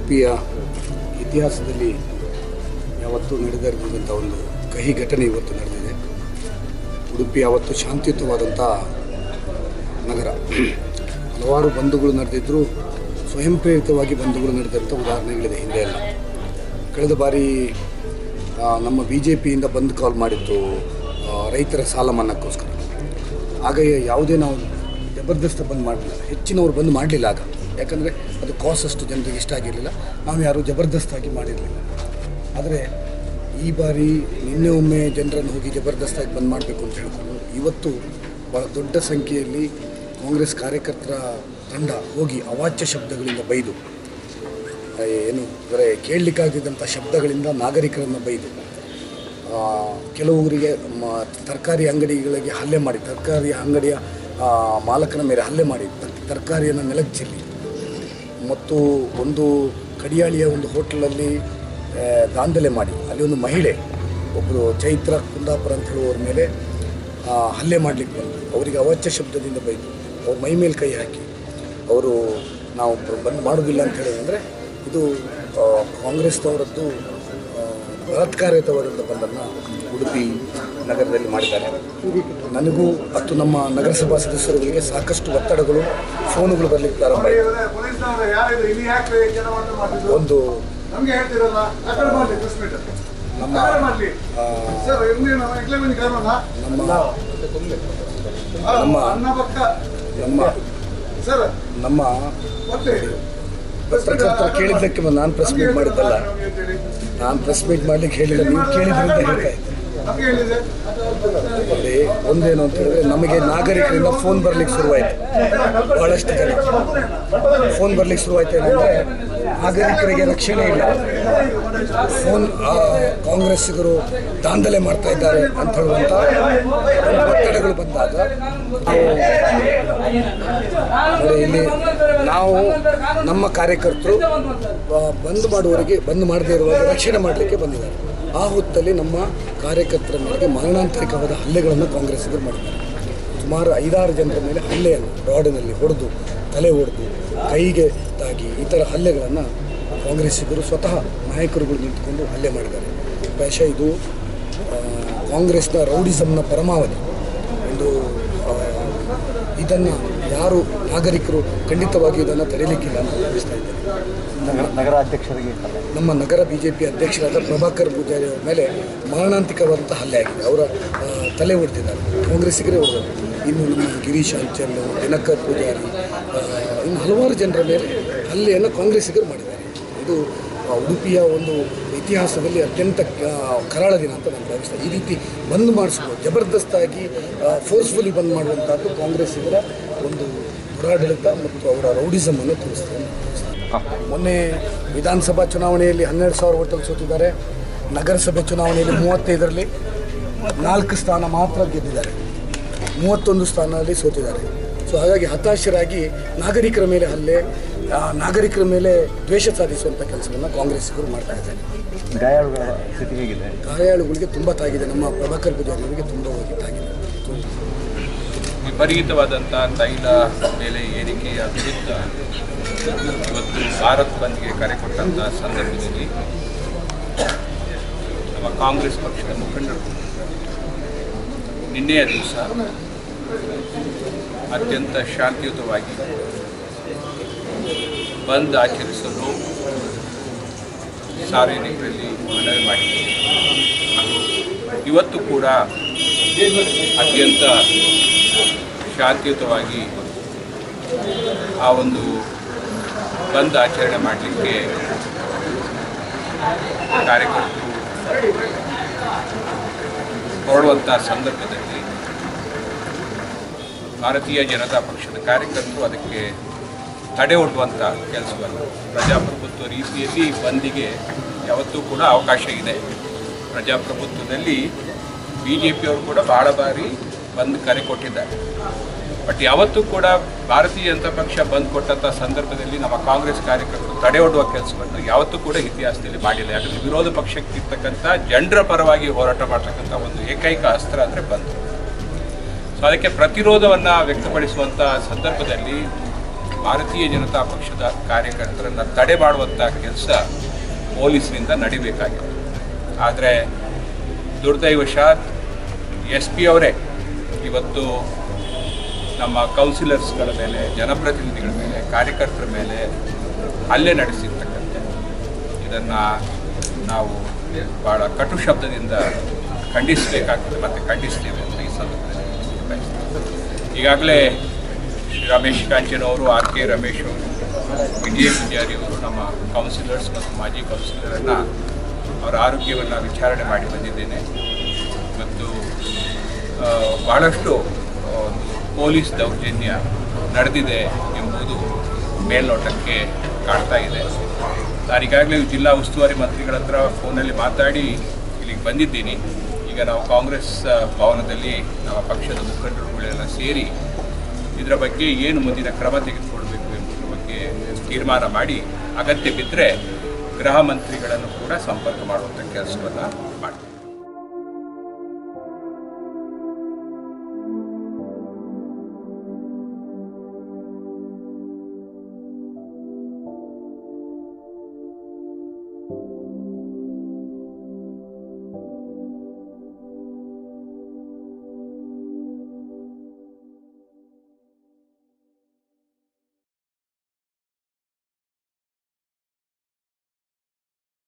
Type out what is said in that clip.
ಉಡುಪಿಯ ಇತಿಹಾಸದಲ್ಲಿ ಯಾವತ್ತೂ ನಡೆದಿರದಂಥ ಒಂದು ಕಹಿ ಘಟನೆ ಇವತ್ತು ನಡೆದಿದೆ ಉಡುಪಿ ಯಾವತ್ತು ಶಾಂತಿಯುತವಾದಂಥ ನಗರ ಹಲವಾರು ಬಂಧುಗಳು ನಡೆದಿದ್ದರೂ ಸ್ವಯಂ ಪ್ರೇರಿತವಾಗಿ ಬಂಧುಗಳು ನಡೆದಂಥ ಉದಾಹರಣೆಗಳಿದೆ ಹಿಂದೆ ಎಲ್ಲ ಕಳೆದ ಬಾರಿ ಆ, ನಮ್ಮ ಬಿ ಜೆ ಪಿಯಿಂದ ಬಂದ್ ಕಾಲ್ ಮಾಡಿತ್ತು ಆ, ರೈತರ ಸಾಲ ಮನ್ನಾಕ್ಕೋಸ್ಕರ ಆಗ ಯಾವುದೇ ನಾವು ಜಬರ್ದಸ್ತ ಬಂದ್ ಮಾಡಲಿಲ್ಲ ಹೆಚ್ಚಿನವರು ಬಂದ್ ಮಾಡಲಿಲ್ಲ ಆಗ ಯಾಕಂದರೆ ಅದು ಕಾಸ್ಟ್ ಅಷ್ಟು ಜನರಿಗೆ ಇಷ್ಟ ಆಗಿರಲಿಲ್ಲ ನಾವು ಯಾರೂ ಜಬರ್ದಸ್ತಾಗಿ ಮಾಡಿರಲಿಲ್ಲ ಆದರೆ ಈ ಬಾರಿ ನಿನ್ನೆ ಒಮ್ಮೆ ಜನರನ್ನು ಹೋಗಿ ಜಬರ್ದಸ್ತಾಗಿ ಬಂದ್ ಮಾಡಬೇಕು ಅಂತ ಹೇಳ್ಕೊಂಡು ಇವತ್ತು ಭಾಳ ದೊಡ್ಡ ಸಂಖ್ಯೆಯಲ್ಲಿ ಕಾಂಗ್ರೆಸ್ ಕಾರ್ಯಕರ್ತರ ತಂಡ ಹೋಗಿ ಅವಾಚ್ಯ ಶಬ್ದಗಳಿಂದ ಬೈದು ಆ, ಏನು ಅಂದರೆ ಕೇಳಲಿಕ್ಕಾಗದಿದ್ದಂಥ ಶಬ್ದಗಳಿಂದ ನಾಗರಿಕರನ್ನು ಬೈದು ಆ, ಕೆಲವರಿಗೆ ಮ- ತರಕಾರಿ ಅಂಗಡಿಗಳಿಗೆ ಹಲ್ಲೆ ಮಾಡಿ ತರಕಾರಿ ಅಂಗಡಿಯ ಆ, ಮಾಲಕನ ಮೇಲೆ ಹಲ್ಲೆ ಮಾಡಿ ತರ್- ತರಕಾರಿಯನ್ನು ನೆಲಕ್ಕೆ ಚೆಲ್ಲಿ ಮತ್ತು ಒಂದು ಕಡಿಯಾಳಿಯ ಒಂದು ಹೋಟೆಲಲ್ಲಿ ಆ, ದಾಂಧಲೆ ಮಾಡಿ ಅಲ್ಲಿ ಒಂದು ಮಹಿಳೆ ಒಬ್ಬರು ಚೈತ್ರ ಕುಂದಾಪುರ ಅಂತ ಹೇಳುವವ್ರ ಮೇಲೆ ಆ, ಹಲ್ಲೆ ಮಾಡಲಿಕ್ಕೆ ಬಂದು ಅವರಿಗೆ ಅವಾಚ್ಯ ಶಬ್ದದಿಂದ ಬೈದು ಅವ್ರ ಮೈ ಮೇಲೆ ಕೈ ಹಾಕಿ ಅವರು ನಾವು ಬಂದ್ ಮಾಡೋದಿಲ್ಲ ಅಂತ ಹೇಳಿದ್ರೆ ಇದು ಆ, ಕಾಂಗ್ರೆಸ್ನವರದ್ದು ಆ, ಬಲಾತ್ಕಾರಯುತವಾದಂಥ ಬಂದನ್ನು ಉಡುಪಿ ನಗರದಲ್ಲಿ ಮಾಡಿದ್ದಾರೆ ನನಗೂ ಮತ್ತು ನಮ್ಮ ನಗರಸಭಾ ಸದಸ್ಯರುಗಳಿಗೆ ಸಾಕಷ್ಟು ಒತ್ತಡಗಳು ಫೋನುಗಳು ಬರಲಿಕ್ಕೆ ಪ್ರಾರಂಭ ಆಯಿತು ಪೊಲೀಸ್ನವರು ಯಾರಿದ್ರು ಇಲ್ಲಿ ಯಾಕೆ ಜನ ಮಾತ್ರ ಮಾಡಿದ್ರು ಒಂದು ನಮ್ಗೆ ಹೇಳ್ತಿರಲ್ಲ ಆ ಕಡೆ ಮಾಡ್ಲಿ ಪ್ರೆಸ್ ಮೀಟ್ ನಮ್ಮ ಆ ಕಡೆ ಮಾಡ್ಲಿ ಆ, ಸರ್ ಇಲ್ಲಿ ನಾವು ಎಗ್ಲೆ ಬನ್ನಿ ಕಾರಣ ನಮ್ಮ ನಮ್ಮ ಅನ್ನ ಪಕ್ಕ ನಮ್ಮ ಸರ್ ನಮ್ಮ ಒಟ್ಟೆ ಪತ್ರಕರ್ತರು ಕೇಳಿದ್ದಕ್ಕೆ ನಾನು ಪ್ರೆಸ್ ಮೀಟ್ ಮಾಡಿದ್ದಲ್ಲ ನಾನು ಪ್ರೆಸ್ ಮೀಟ್ ಮಾಡ್ಲಿಕ್ಕೆ ಹೇಳಿಲ್ಲ ನೀವು ಕೇಳಿದ್ರಿಂದ ಹೇಳ್ತಾ ಇದ್ದೆ ನಮ್ಗೆ ಹೇಳಿದೆ ನೋಡಿ ಒಂದೇನು ಅಂತ ಹೇಳಿದ್ರೆ ನಮಗೆ ನಾಗರಿಕರಿಂದ ಫೋನ್ ಬರ್ಲಿಕ್ಕೆ ಶುರುವಾಯಿತು ಬಹಳಷ್ಟು ಜನ ಫೋನ್ ಬರ್ಲಿಕ್ಕೆ ಶುರುವಾಯ್ತು ಏನಂದರೆ ನಾಗರಿಕರಿಗೆ ರಕ್ಷಣೆ ಇಲ್ಲ ಫೋನ್ ಆ, ಕಾಂಗ್ರೆಸ್ಸಿಗರು ದಾಂಧಲೆ ಮಾಡ್ತಾ ಇದ್ದಾರೆ ಅಂತ ಹೇಳುವಂಥ ಒತ್ತಡಗಳು ಬಂದಾಗ ನಾವು ನೋಡಿ ಇಲ್ಲಿ ನಾವು ನಮ್ಮ ಕಾರ್ಯಕರ್ತರು ಆ, ಬಂದ್ ಮಾಡುವವರಿಗೆ ಬಂದ್ ಮಾಡದೇ ಇರುವಾಗ ರಕ್ಷಣೆ ಮಾಡಲಿಕ್ಕೆ ಬಂದಿದ್ದಾರೆ ಆ ಹೊತ್ತಲ್ಲಿ ನಮ್ಮ ಕಾರ್ಯಕರ್ತರ ಮೇಲೆ ಮರಣಾಂತರಿಕವಾದ ಹಲ್ಲೆಗಳನ್ನು ಕಾಂಗ್ರೆಸ್ಸಿಗರು ಮಾಡಿದ್ದಾರೆ ಸುಮಾರು ಐದಾರು ಜನರ ಮೇಲೆ ಹಲ್ಲೆಯನ್ನು ರಾಡಿನಲ್ಲಿ ಹೊಡೆದು ತಲೆ ಹೊಡೆದು ಕೈಗೆ ತಾಗಿ ಈ ಥರ ಹಲ್ಲೆಗಳನ್ನು ಕಾಂಗ್ರೆಸ್ಸಿಗರು ಸ್ವತಃ ನಾಯಕರುಗಳು ನಿಂತುಕೊಂಡು ಹಲ್ಲೆ ಮಾಡಿದ್ದಾರೆ ಪ್ರಾಯಶಃ ಇದು ಆ, ಕಾಂಗ್ರೆಸ್ನ ರೌಡಿಸಮ್ನ ಪರಮಾವಧಿ ಒಂದು ಇದನ್ನು ಯಾರು ನಾಗರಿಕರು ಖಂಡಿತವಾಗಿ ಇದನ್ನು ತಡೆಯಲಿಕ್ಕಿಲ್ಲ ಅಂತ ಭಾವಿಸ್ತಾ ಇದ್ದೇನೆ ನಗರ ನಗರಾಧ್ಯಕ್ಷರಿಗೆ ನಮ್ಮ ನಗರ ಬಿ ಜೆ ಪಿ ಅಧ್ಯಕ್ಷರಾದ ಪ್ರಭಾಕರ್ ಪೂಜಾರಿ ಅವರ ಮೇಲೆ ಮಾರಣಾಂತಿಕವಾದಂಥ ಹಲ್ಲೆ ಆಗಿದೆ ಅವರ ಆ, ತಲೆ ಹೊಡೆದಿದ್ದಾರೆ ಕಾಂಗ್ರೆಸ್ಸಿಗರೇ ಹೊಡೆದರು ಇನ್ನು ನಮ್ಮ ಗಿರೀಶ್ ಅಂಚಲ್ ದಿನಕರ್ ಪೂಜಾರಿ ಆ, ಇನ್ನು ಹಲವಾರು ಜನರ ಮೇಲೆ ಹಲ್ಲೆಯನ್ನು ಕಾಂಗ್ರೆಸ್ಸಿಗರು ಮಾಡಿದ್ದಾರೆ ಇದು ಆ, ಉಡುಪಿಯ ಒಂದು ಇತಿಹಾಸದಲ್ಲಿ ಅತ್ಯಂತ ಆ, ಕರಾಳ ದಿನ ಅಂತ ನಾನು ಭಾವಿಸ್ತೇನೆ ಈ ರೀತಿ ಬಂದ್ ಮಾಡಿಸ್ಬೋದು ಜಬರ್ದಸ್ತಾಗಿ ಫೋರ್ಸ್ಫುಲಿ ಬಂದ್ ಮಾಡುವಂಥದ್ದು ಕಾಂಗ್ರೆಸ್ಸಿಗರ ಒಂದು ದುರಾಡಳಿತ ಮತ್ತು ಅವರ ರೌಡಿಸಮನ್ನು ತೋರಿಸ್ತದೆ ಮೊನ್ನೆ ವಿಧಾನಸಭಾ ಚುನಾವಣೆಯಲ್ಲಿ ಹನ್ನೆರಡು ಸಾವಿರ ಓಟಲ್ಲಿ ಸೋತಿದ್ದಾರೆ ನಗರಸಭೆ ಚುನಾವಣೆಯಲ್ಲಿ ಮೂವತ್ತೈದರಲ್ಲಿ ನಾಲ್ಕು ಸ್ಥಾನ ಮಾತ್ರ ಗೆದ್ದಿದ್ದಾರೆ ಮೂವತ್ತೊಂದು ಸ್ಥಾನದಲ್ಲಿ ಸೋತಿದ್ದಾರೆ ಸೊ ಹಾಗಾಗಿ ಹತಾಶರಾಗಿ ನಾಗರಿಕರ ಮೇಲೆ ಹಲ್ಲೆ ಆ, ನಾಗರಿಕರ ಮೇಲೆ ದ್ವೇಷ ಸಾಧಿಸುವಂಥ ಕೆಲಸವನ್ನು ಕಾಂಗ್ರೆಸ್ಸಿಗರು ಮಾಡ್ತಾ ಇದ್ದಾರೆ ಗಾಯಾಳುಗಳ ಸ್ಥಿತಿ ಹೇಗಿದೆ ಗಾಯಾಳುಗಳಿಗೆ ತುಂಬ ತಾಗಿದೆ ನಮ್ಮ ಪ್ರಭಾಕರ್ ಪೂಜಾರಿ ಅವರಿಗೆ ತುಂಬ ಹೋಗಿ ತಾಗಿದೆ ವಿಪರೀತವಾದಂಥ ತೈಲ ಬೆಲೆ ಏರಿಕೆಯ ವಿರುದ್ಧ ಇವತ್ತು ಭಾರತ್ ಬಂದ್ಗೆ ಕರೆ ಕೊಟ್ಟಂಥ ಸಂದರ್ಭದಲ್ಲಿ ನಮ್ಮ ಕಾಂಗ್ರೆಸ್ ಪಕ್ಷದ ಮುಖಂಡರು ನಿನ್ನೆಯ ದಿವಸ ಅತ್ಯಂತ ಶಾಂತಿಯುತವಾಗಿ ಬಂದ್ ಆಚರಿಸಲು ಸಾರ್ವಜನಿಕರಲ್ಲಿ ಮನವಿ ಮಾಡಿದ್ದಾರೆ ಇವತ್ತು ಕೂಡ ಅತ್ಯಂತ ಶಾಂತಿಯುತವಾಗಿ ಆ ಒಂದು ಬಂದ್ ಆಚರಣೆ ಮಾಡಲಿಕ್ಕೆ ಕಾರ್ಯಕರ್ತರು ಹೊರಡುವಂಥ ಸಂದರ್ಭದಲ್ಲಿ ಭಾರತೀಯ ಜನತಾ ಪಕ್ಷದ ಕಾರ್ಯಕರ್ತರು ಅದಕ್ಕೆ ತಡೆ ಒಡ್ಡುವಂಥ ಕೆಲಸವನ್ನು ಪ್ರಜಾಪ್ರಭುತ್ವ ರೀತಿಯಲ್ಲಿ ಬಂದಿಗೆ ಯಾವತ್ತೂ ಕೂಡ ಅವಕಾಶ ಇದೆ ಪ್ರಜಾಪ್ರಭುತ್ವದಲ್ಲಿ ಬಿ ಜೆ ಪಿಯವರು ಕೂಡ ಬಹಳ ಬಾರಿ ಬಂದ್ ಕರೆ ಕೊಟ್ಟಿದ್ದಾರೆ ಬಟ್ ಯಾವತ್ತೂ ಕೂಡ ಭಾರತೀಯ ಜನತಾ ಪಕ್ಷ ಬಂದ್ ಕೊಟ್ಟಂಥ ಸಂದರ್ಭದಲ್ಲಿ ನಮ್ಮ ಕಾಂಗ್ರೆಸ್ ಕಾರ್ಯಕರ್ತರು ತಡೆ ಒಡ್ಡುವ ಕೆಲಸವನ್ನು ಯಾವತ್ತೂ ಕೂಡ ಇತಿಹಾಸದಲ್ಲಿ ಮಾಡಿಲ್ಲ ಯಾಕಂದರೆ ವಿರೋಧ ಪಕ್ಷಕ್ಕಿರ್ತಕ್ಕಂಥ ಜನರ ಪರವಾಗಿ ಹೋರಾಟ ಮಾಡ್ತಕ್ಕಂಥ ಒಂದು ಏಕೈಕ ಅಸ್ತ್ರ ಅಂದರೆ ಬಂದ್ ಸೊ ಅದಕ್ಕೆ ಪ್ರತಿರೋಧವನ್ನು ವ್ಯಕ್ತಪಡಿಸುವಂಥ ಸಂದರ್ಭದಲ್ಲಿ ಭಾರತೀಯ ಜನತಾ ಪಕ್ಷದ ಕಾರ್ಯಕರ್ತರನ್ನು ತಡೆ ಮಾಡುವಂಥ ಕೆಲಸ ಪೊಲೀಸರಿಂದ ನಡಿಬೇಕಾಗಿದೆ ಆದರೆ ದುರ್ದೈವಶಾತ್ ಎಸ್ ಪಿ ಅವರೇ ಇವತ್ತು ನಮ್ಮ ಕೌನ್ಸಿಲರ್ಸ್ಗಳ ಮೇಲೆ ಜನಪ್ರತಿನಿಧಿಗಳ ಮೇಲೆ ಕಾರ್ಯಕರ್ತರ ಮೇಲೆ ಹಲ್ಲೆ ನಡೆಸಿರ್ತಕ್ಕಂಥ ಇದನ್ನು ನಾವು ಭಾಳ ಕಟು ಶಬ್ದದಿಂದ ಖಂಡಿಸಬೇಕಾಗ್ತದೆ ಮತ್ತು ಖಂಡಿಸ್ತೇವೆ ಅಂತ ಈ ಸಂದರ್ಭದಲ್ಲಿ ಬಯಸ್ತೇನೆ. ಈಗಾಗಲೇ ಶ್ರೀ ರಮೇಶ್ ಕಾಂಚನ್ ಅವರು ಆರ್ ಕೆ ರಮೇಶ್ ಅವರು ವಿಜಯ ಪೂಜಾರಿ ಅವರು ನಮ್ಮ ಕೌನ್ಸಿಲರ್ಸ್ ಮತ್ತು ಮಾಜಿ ಕೌನ್ಸಿಲರನ್ನು ಅವರ ಆರೋಗ್ಯವನ್ನು ವಿಚಾರಣೆ ಮಾಡಿ ಬಂದಿದ್ದೇನೆ ಮತ್ತು ಆ, ಬಹಳಷ್ಟು ಆ, ಒಂದು ಪೊಲೀಸ್ ದೌರ್ಜನ್ಯ ನಡೆದಿದೆ ಎಂಬುದು ಮೇಲ್ನೋಟಕ್ಕೆ ಕಾಣ್ತಾ ಇದೆ ನಾನು ಈಗಾಗಲೇ ಜಿಲ್ಲಾ ಉಸ್ತುವಾರಿ ಮಂತ್ರಿಗಳ ಹತ್ರ ಫೋನಲ್ಲಿ ಮಾತಾಡಿ ಇಲ್ಲಿಗೆ ಬಂದಿದ್ದೀನಿ ಈಗ ನಾವು ಕಾಂಗ್ರೆಸ್ ಆ, ಭವನದಲ್ಲಿ ನಮ್ಮ ಪಕ್ಷದ ಮುಖಂಡರುಗಳೆಲ್ಲ ಸೇರಿ ಇದರ ಬಗ್ಗೆ ಏನು ಮುಂದಿನ ಕ್ರಮ ತೆಗೆದುಕೊಳ್ಬೇಕು ಎಂಬುದರ ಬಗ್ಗೆ ತೀರ್ಮಾನ ಮಾಡಿ ಅಗತ್ಯ ಬಿದ್ದರೆ ಗೃಹ ಮಂತ್ರಿಗಳನ್ನು ಕೂಡ ಸಂಪರ್ಕ ಮಾಡುವಂಥ ಕೆಲಸವನ್ನು ಮಾಡ್ತೀವಿ